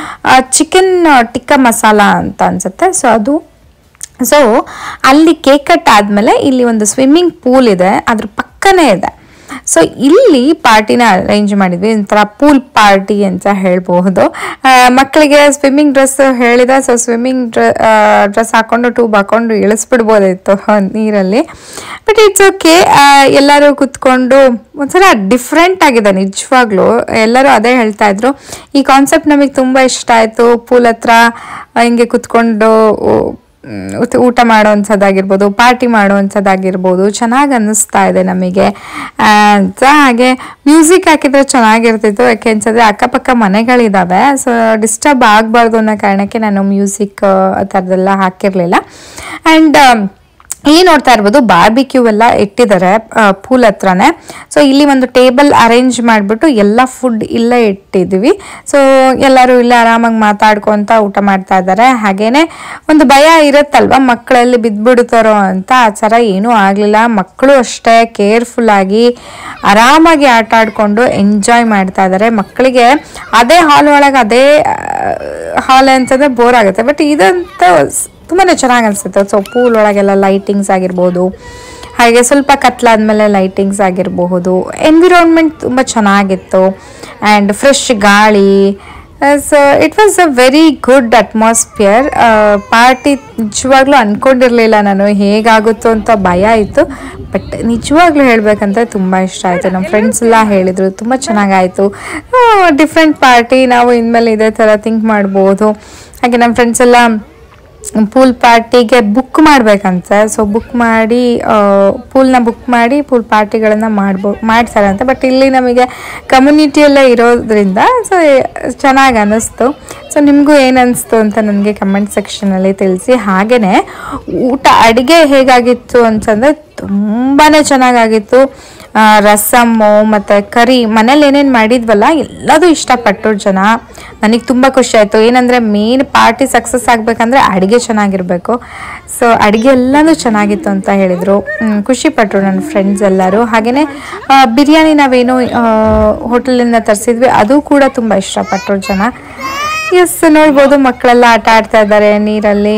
ಚಿಕನ್ ಟಿಕ್ಕ ಮಸಾಲ ಅಂತ ಅನ್ಸುತ್ತೆ ಸೊ ಅದು ಸೊ ಅಲ್ಲಿ ಕೇಕ್ ಕಟ್ ಆದಮೇಲೆ ಇಲ್ಲಿ ಒಂದು ಸ್ವಿಮ್ಮಿಂಗ್ ಪೂಲ್ ಇದೆ ಅದ್ರ ಪಕ್ಕನೇ ಇದೆ ಸೊ ಇಲ್ಲಿ ಪಾರ್ಟಿನ ಅರೇಂಜ್ ಮಾಡಿದ್ವಿ ಒಂಥರ ಪೂಲ್ ಪಾರ್ಟಿ ಅಂತ ಹೇಳ್ಬಹುದು ಆ, ಮಕ್ಕಳಿಗೆ ಸ್ವಿಮ್ಮಿಂಗ್ ಡ್ರೆಸ್ ಹೇಳಿದ ಸೊ ಸ್ವಿಮ್ಮಿಂಗ್ ಡ್ರೆಸ್ ಹಾಕೊಂಡು ಟ್ಯೂಬ್ ಹಾಕೊಂಡು ಇಳಿಸ್ಬಿಡ್ಬೋದಿತ್ತು ನೀರಲ್ಲಿ ಬಟ್ ಇಟ್ಸ್ ಓಕೆ ಎಲ್ಲರೂ ಕುತ್ಕೊಂಡು ಒಂಥರ ಡಿಫ್ರೆಂಟ್ ಆಗಿದೆ ನಿಜವಾಗ್ಲೂ ಎಲ್ಲರೂ ಅದೇ ಹೇಳ್ತಾ ಇದ್ರು ಈ ಕಾನ್ಸೆಪ್ಟ್ ನಮಗೆ ತುಂಬ ಇಷ್ಟ ಆಯಿತು ಪೂಲ್ ಹತ್ರ ಹಿಂಗೆ ಕುತ್ಕೊಂಡು ಮ್, ಊಟ- ಊಟ ಮಾಡೋವಂಥದ್ದಾಗಿರ್ಬೋದು ಪಾರ್ಟಿ ಮಾಡೋವಂಥದ್ದಾಗಿರ್ಬೋದು ಚೆನ್ನಾಗಿ ಅನ್ನಿಸ್ತಾ ಇದೆ ನಮಗೆ ಆ, ಅಂತ ಹಾಗೆ ಮ್ಯೂಸಿಕ್ ಹಾಕಿದ್ರೆ ಚೆನ್ನಾಗಿರ್ತಿತ್ತು ಯಾಕೆ ಅನ್ಸಿದ್ರೆ ಅಕ್ಕಪಕ್ಕ ಮನೆಗಳಿದ್ದಾವೆ ಸೊ ಡಿಸ್ಟರ್ಬ್ ಆಗಬಾರ್ದು ಅನ್ನೋ ಕಾರಣಕ್ಕೆ ನಾನು ಮ್ಯೂಸಿಕ್ ಆ ಥರದ್ದೆಲ್ಲ ಹಾಕಿರಲಿಲ್ಲ ಆ್ಯಂಡ್ ಇಲ್ಲಿ ನೋಡ್ತಾ ಇರ್ಬೋದು ಬಾರ್ಬಿಕ್ಯೂ ಎಲ್ಲ ಇಟ್ಟಿದ್ದಾರೆ ಪೂಲ್ ಹತ್ರನೇ ಸೊ ಇಲ್ಲಿ ಒಂದು ಟೇಬಲ್ ಅರೇಂಜ್ ಮಾಡಿಬಿಟ್ಟು ಎಲ್ಲ ಫುಡ್ ಇಲ್ಲೇ ಇಟ್ಟಿದ್ದೀವಿ ಸೊ ಎಲ್ಲರೂ ಇಲ್ಲೇ ಆರಾಮಾಗಿ ಮಾತಾಡ್ಕೊತ ಊಟ ಮಾಡ್ತಾ ಇದ್ದಾರೆ ಹಾಗೇನೆ ಒಂದು ಭಯ ಇರುತ್ತಲ್ವ ಮಕ್ಕಳಲ್ಲಿ ಬಿದ್ದ್ಬಿಡ್ತಾರೋ ಅಂತ ಆ ಥರ ಏನೂ ಆಗಲಿಲ್ಲ ಮಕ್ಕಳು ಅಷ್ಟೇ ಕೇರ್ಫುಲ್ ಆಗಿ ಆರಾಮಾಗಿ ಆಟ ಆಡ್ಕೊಂಡು ಎಂಜಾಯ್ ಮಾಡ್ತಾ ಇದ್ದಾರೆ ಮಕ್ಕಳಿಗೆ ಅದೇ ಹಾಲ್ ಒಳಗೆ ಅದೇ ಹಾಲ್ ಅಂತಂದ್ರೆ ಬೋರ್ ಆಗುತ್ತೆ ಬಟ್ ಇದಂತ ತುಂಬಾ ಚೆನ್ನಾಗಿ ಅನಿಸುತ್ತೆ ಸೊ ಪೂಲ್ ಒಳಗೆಲ್ಲ ಲೈಟಿಂಗ್ಸ್ ಆಗಿರ್ಬೋದು ಹಾಗೆ ಸ್ವಲ್ಪ ಕತ್ಲಾದ್ಮೇಲೆ ಲೈಟಿಂಗ್ಸ್ ಆಗಿರಬಹುದು ಎನ್ವಿರಾನ್ಮೆಂಟ್ ತುಂಬ ಚೆನ್ನಾಗಿತ್ತು ಆ್ಯಂಡ್ ಫ್ರೆಶ್ ಗಾಳಿ so it was a very good atmosphere party ನಿಜವಾಗ್ಲೂ ಅಂದ್ಕೊಂಡಿರಲಿಲ್ಲ ನಾನು ಹೇಗಾಗುತ್ತೋ ಅಂತ ಭಯ ಇತ್ತು ಬಟ್ ನಿಜವಾಗ್ಲೂ ಹೇಳ್ಬೇಕಂದ್ರೆ ತುಂಬ ಇಷ್ಟ ಆಯಿತು ನಮ್ಮ ಫ್ರೆಂಡ್ಸ್ ಎಲ್ಲ ಹೇಳಿದರು ತುಂಬ ಚೆನ್ನಾಗಾಯಿತು ಡಿಫ್ರೆಂಟ್ ಪಾರ್ಟಿ ನಾವು ಇನ್ಮೇಲೆ ಇದೇ ಥರ ಥಿಂಕ್ ಮಾಡ್ಬೋದು ಹಾಗೆ ನಮ್ಮ ಫ್ರೆಂಡ್ಸ್ ಎಲ್ಲ ಪೂಲ್ ಪಾರ್ಟಿಗೆ ಬುಕ್ ಮಾಡ್ಬೇಕಂತೆ ಸೊ ಬುಕ್ ಮಾಡಿ ಪೂಲ್ನ ಬುಕ್ ಮಾಡಿ ಪೂಲ್ ಪಾರ್ಟಿಗಳನ್ನು ಮಾಡ್ಬೋ ಮಾಡ್ತಾರೆ ಅಂತ ಬಟ್ ಇಲ್ಲಿ ನಮಗೆ ಕಮ್ಯುನಿಟಿ ಎಲ್ಲ ಇರೋದ್ರಿಂದ ಸೊ ಚೆನ್ನಾಗಿ ಅನ್ನಿಸ್ತು ಸೊ ನಿಮಗೂ ಏನು ಅನಿಸ್ತು ಅಂತ ನನಗೆ ಕಮೆಂಟ್ ಸೆಕ್ಷನಲ್ಲಿ ತಿಳಿಸಿ ಹಾಗೆಯೇ ಊಟ ಅಡುಗೆ ಹೇಗಾಗಿತ್ತು ಅಂತಂದರೆ ತುಂಬಾ ಚೆನ್ನಾಗಾಗಿತ್ತು ಆ, ರಸಮ್ಮು ಮತ್ತು ಕರಿ ಮನೇಲಿ ಏನೇನು ಮಾಡಿದ್ವಲ್ಲ ಎಲ್ಲದೂ ಇಷ್ಟಪಟ್ಟರು ಜನ ನನಗೆ ತುಂಬ ಖುಷಿ ಆಯಿತು ಏನಂದರೆ ಮೇನ್ ಪಾರ್ಟಿ ಸಕ್ಸಸ್ ಆಗಬೇಕಂದ್ರೆ ಅಡುಗೆ ಚೆನ್ನಾಗಿರಬೇಕು ಸೊ ಅಡುಗೆ ಎಲ್ಲನೂ ಚೆನ್ನಾಗಿತ್ತು ಅಂತ ಹೇಳಿದರು ಖುಷಿಪಟ್ಟರು ನನ್ನ ಫ್ರೆಂಡ್ಸ್ ಎಲ್ಲರೂ ಹಾಗೆಯೇ ಬಿರಿಯಾನಿ ನಾವೇನು ಹೋಟೆಲಿಂದ ತರಿಸಿದ್ವಿ ಅದು ಕೂಡ ತುಂಬ ಇಷ್ಟಪಟ್ಟರು ಜನ ಎಸ್ ನೋಡ್ಬೋದು ಮಕ್ಕಳೆಲ್ಲ ಆಟ ಆಡ್ತಾ ಇದ್ದಾರೆ ನೀರಲ್ಲಿ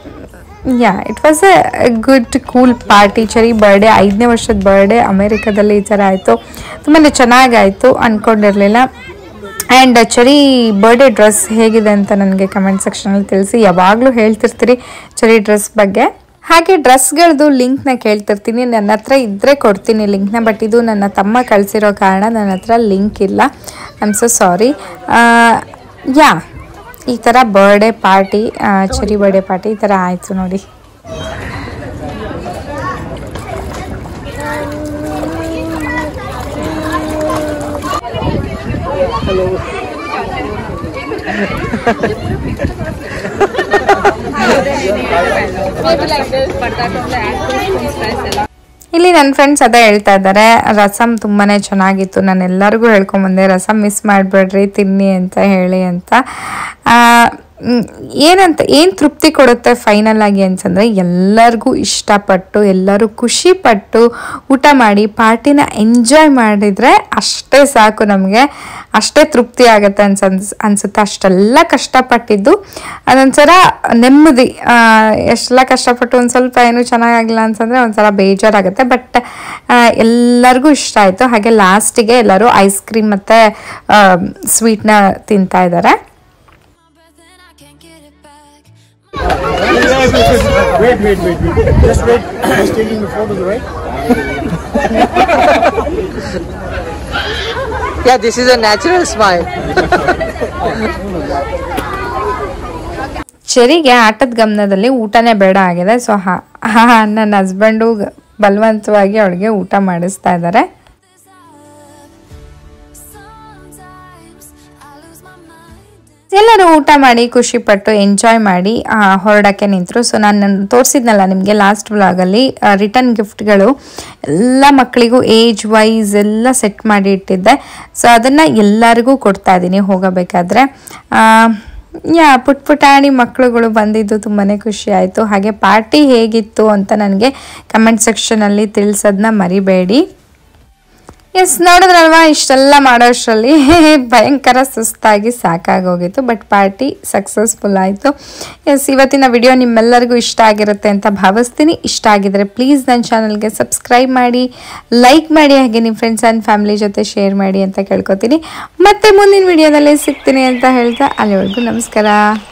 yeah it was a good cool party Chari birthday ಐದನೇ ವರ್ಷದ ಬರ್ಡೇ ಅಮೇರಿಕಾದಲ್ಲಿ ಈ ಥರ ಆಯಿತು ತುಂಬಾ ಚೆನ್ನಾಗಾಯಿತು ಅಂದ್ಕೊಂಡಿರಲಿಲ್ಲ ಆ್ಯಂಡ್ ಚರಿ ಬರ್ಡೇ ಡ್ರೆಸ್ ಹೇಗಿದೆ ಅಂತ ನನಗೆ ಕಮೆಂಟ್ ಸೆಕ್ಷನಲ್ಲಿ ತಿಳಿಸಿ ಯಾವಾಗಲೂ ಹೇಳ್ತಿರ್ತೀರಿ ಚರಿ ಡ್ರೆಸ್ ಬಗ್ಗೆ ಹಾಗೆ ಡ್ರೆಸ್ಗಳದ್ದು ಲಿಂಕ್ನ ಕೇಳ್ತಿರ್ತೀನಿ ನನ್ನ ಹತ್ರ ಇದ್ದರೆ ಕೊಡ್ತೀನಿ ಲಿಂಕ್ನ ಬಟ್ ಇದು ನನ್ನ ತಮ್ಮ ಕಳಿಸಿರೋ ಕಾರಣ ನನ್ನ ಹತ್ರ ಲಿಂಕ್ ಇಲ್ಲ I am so sorry yeah ಈ ಥರ birthday party Chari birthday party ಈ ಥರ ಆಯಿತು ನೋಡಿ Maybe like this, but that only adds to some stress ಎಲ್ಲ. ಇಲ್ಲಿ ನನ್ನ ಫ್ರೆಂಡ್ಸ್ ಅದೇ ಹೇಳ್ತಾ ಇದ್ದಾರೆ ರಸಮ್ ತುಂಬಾನೇ ಚೆನ್ನಾಗಿತ್ತು ನಾನು ಎಲ್ಲರಿಗೂ ಹೇಳ್ಕೊಂಬಂದೆ ರಸಮ್ ಮಿಸ್ ಮಾಡಬೇಡ್ರಿ ತಿನ್ನಿ ಅಂತ ಹೇಳಿ ಅಂತ ಆ, ಮ್, ಏನಂತ ಏನು ತೃಪ್ತಿ ಕೊಡುತ್ತೆ ಫೈನಲ್ ಆಗಿ ಅಂತಂದರೆ ಎಲ್ಲರಿಗೂ ಇಷ್ಟಪಟ್ಟು ಎಲ್ಲರೂ ಖುಷಿ ಪಟ್ಟು ಊಟ ಮಾಡಿ ಪಾರ್ಟಿನ ಎಂಜಾಯ್ ಮಾಡಿದರೆ ಅಷ್ಟೇ ಸಾಕು ನಮಗೆ ಅಷ್ಟೇ ತೃಪ್ತಿ ಆಗುತ್ತೆ ಅನ್ಸ ಅನ್ಸುತ್ತೆ ಅಷ್ಟೆಲ್ಲ ಕಷ್ಟಪಟ್ಟಿದ್ದು ಅದೊಂಥರ ನೆಮ್ಮದಿ ಆ, ಎಷ್ಟೆಲ್ಲ ಕಷ್ಟಪಟ್ಟು ಒಂದು ಸ್ವಲ್ಪ ಏನು ಚೆನ್ನಾಗಿಲ್ಲ ಅಂತಂದರೆ ಒಂಥರ ಬೇಜಾರಾಗುತ್ತೆ ಬಟ್ ಎಲ್ಲರಿಗೂ ಇಷ್ಟ ಆಯಿತು ಹಾಗೆ ಲಾಸ್ಟಿಗೆ ಎಲ್ಲರೂ ಐಸ್ ಕ್ರೀಮ್ ಮತ್ತು ಸ್ವೀಟ್ನ ತಿಂತಾ ಇದ್ದಾರೆ breath and I can't get it back. Wait, wait, wait, wait. Just wait. Just taking the photos, right? Yeah, this is a natural smile. ಚೆರಿಗೆ ಆಟದ ಗಮನದಲ್ಲಿ ಊಟನೇ ಬೇಡ ಆಗಿದೆ ಸೊ ನನ್ನ ಹಸ್ಬೆಂಡು ಬಲವಂತವಾಗಿ ಅವಳಿಗೆ ಊಟ ಮಾಡಿಸ್ತಾ ಇದ್ದಾರೆ Sometimes I lose my mind. ಎಲ್ಲರೂ ಊಟ ಮಾಡಿ ಖುಷಿ ಪಟ್ಟು ಎಂಜಾಯ್ ಮಾಡಿ ಆ, ಹೊರಡಕ್ಕೆ ನಿಂತರು ಸೊ ನಾನು ತೋರಿಸಿದ್ನಲ್ಲ ನಿಮಗೆ ಲಾಸ್ಟ್ ವ್ಲಾಗಲ್ಲಿ ರಿಟರ್ನ್ ಗಿಫ್ಟ್ಗಳು ಎಲ್ಲ ಮಕ್ಕಳಿಗೂ ಏಜ್ ವೈಸ್ ಎಲ್ಲ ಸೆಟ್ ಮಾಡಿ ಇಟ್ಟಿದ್ದೆ ಸೊ ಅದನ್ನು ಎಲ್ಲರಿಗೂ ಕೊಡ್ತಾ ಇದ್ದೀನಿ ಹೋಗಬೇಕಾದ್ರೆ ಆ, ಯಾ ಪುಟ್ ಪುಟಾಣಿ ಮಕ್ಕಳುಗಳು ಬಂದಿದ್ದು ತುಂಬಾ ಖುಷಿ ಆಯಿತು ಹಾಗೆ ಪಾರ್ಟಿ ಹೇಗಿತ್ತು ಅಂತ ನನಗೆ ಕಮೆಂಟ್ ಸೆಕ್ಷನಲ್ಲಿ ತಿಳಿಸೋದನ್ನ ಮರಿಬೇಡಿ ಎಸ್ ನೋಡಿದ್ರಲ್ವಾ ಇಷ್ಟೆಲ್ಲ ಮಾಡೋಷ್ಟರಲ್ಲಿ ಭಯಂಕರ ಸುಸ್ತಾಗಿ ಸಾಕಾಗೋಗಿತ್ತು ಬಟ್ ಪಾರ್ಟಿ ಸಕ್ಸಸ್ಫುಲ್ ಆಯಿತು ಎಸ್ ಇವತ್ತಿನ ವಿಡಿಯೋ ನಿಮ್ಮೆಲ್ಲರಿಗೂ ಇಷ್ಟ ಆಗಿರುತ್ತೆ ಅಂತ ಭಾವಿಸ್ತೀನಿ ಇಷ್ಟ ಆಗಿದ್ರೆ ಪ್ಲೀಸ್ ನನ್ನ ಚಾನಲ್ಗೆ ಸಬ್ಸ್ಕ್ರೈಬ್ ಮಾಡಿ ಲೈಕ್ ಮಾಡಿ ಹಾಗೆ ನಿಮ್ಮ ಫ್ರೆಂಡ್ಸ್ ಆ್ಯಂಡ್ ಫ್ಯಾಮಿಲಿ ಜೊತೆ ಶೇರ್ ಮಾಡಿ ಅಂತ ಕೇಳ್ಕೊತೀನಿ ಮತ್ತೆ ಮುಂದಿನ ವಿಡಿಯೋದಲ್ಲೇ ಸಿಗ್ತೀನಿ ಅಂತ ಹೇಳ್ತಾ ಅಲ್ಲಿವರೆಗೂ ನಮಸ್ಕಾರ